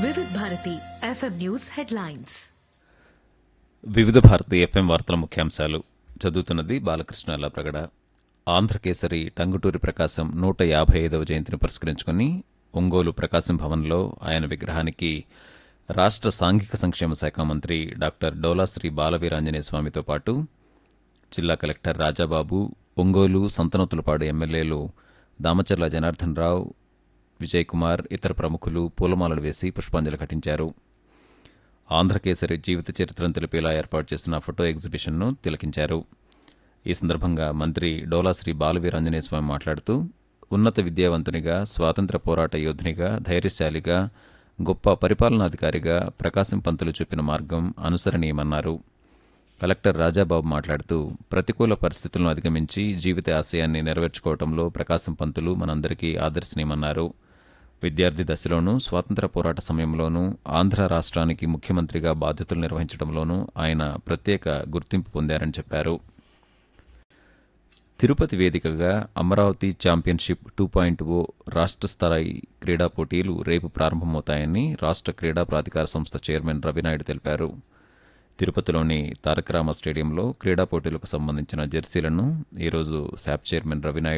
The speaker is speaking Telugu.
వివిధ భారతి ఎఫ్ఎం న్యూస్ హెడ్లైన్స్ వివిధ భారతి ఎఫ్ఎం వార్తల ముఖ్యాంశాలు చదువుతున్నది బాలకృష్ణ లప్రగడ ఆంధ్రకేసరి టంగుటూరి ప్రకాశం నూట యాభై ఐదవ జయంతిని పురస్కరించుకుని ఒంగోలు ప్రకాశం భవన్లో ఆయన విగ్రహానికి రాష్ట్ర సాంఘిక సంక్షేమ శాఖ మంత్రి డాక్టర్ డోలాశ్రీ బాలవీరాంజనేయ స్వామితో పాటు జిల్లా కలెక్టర్ రాజాబాబు ఒంగోలు సంతనోతులపాడు ఎమ్మెల్యేలు దామచర్ల జనార్దన్ రావు విజయ్ కుమార్ ఇతర ప్రముఖులు పూలమాలలు వేసి పుష్పాంజలి ఘటించారు ఆంధ్రకేసరి జీవిత చరిత్రను తెలిపేలా ఏర్పాటు చేసిన ఫోటో ఎగ్జిబిషన్ను తిలకించారు ఈ సందర్భంగా మంత్రి డోలాశ్రీ బాలవీరాంజనేయ స్వామి మాట్లాడుతూ ఉన్నత విద్యావంతునిగా స్వాతంత్ర పోరాట యోధునిగా ధైర్యశాలిగా గొప్ప పరిపాలనాధికారిగా ప్రకాశం పంతులు చూపిన మార్గం అనుసరణీయమన్నారు కలెక్టర్ రాజాబాబు మాట్లాడుతూ ప్రతికూల పరిస్థితులను అధిగమించి జీవిత ఆశయాన్ని నెరవేర్చుకోవడంలో ప్రకాశం పంతులు మనందరికీ ఆదర్శనీయమన్నారు విద్యార్థి దశలోనూ స్వాతంత్ర పోరాట సమయంలోనూ ఆంధ్ర రాష్ట్రానికి ముఖ్యమంత్రిగా బాధ్యతలు నిర్వహించడంలోనూ ఆయన ప్రత్యేక గుర్తింపు పొందారని చెప్పారు తిరుపతి వేదికగా Amaravati championship two point O రాష్ట్ర స్థాయి క్రీడా పోటీలు రేపు ప్రారంభమవుతాయని రాష్ట్ర క్రీడా ప్రాధికార సంస్థ చైర్మన్ రవినాయుడు తెలిపారు తిరుపతిలోని తారకరామ స్టేడియంలో క్రీడా పోటీలకు సంబంధించిన జెర్సీలను ఈరోజు శాప్ చైర్మన్ రవినాయుడు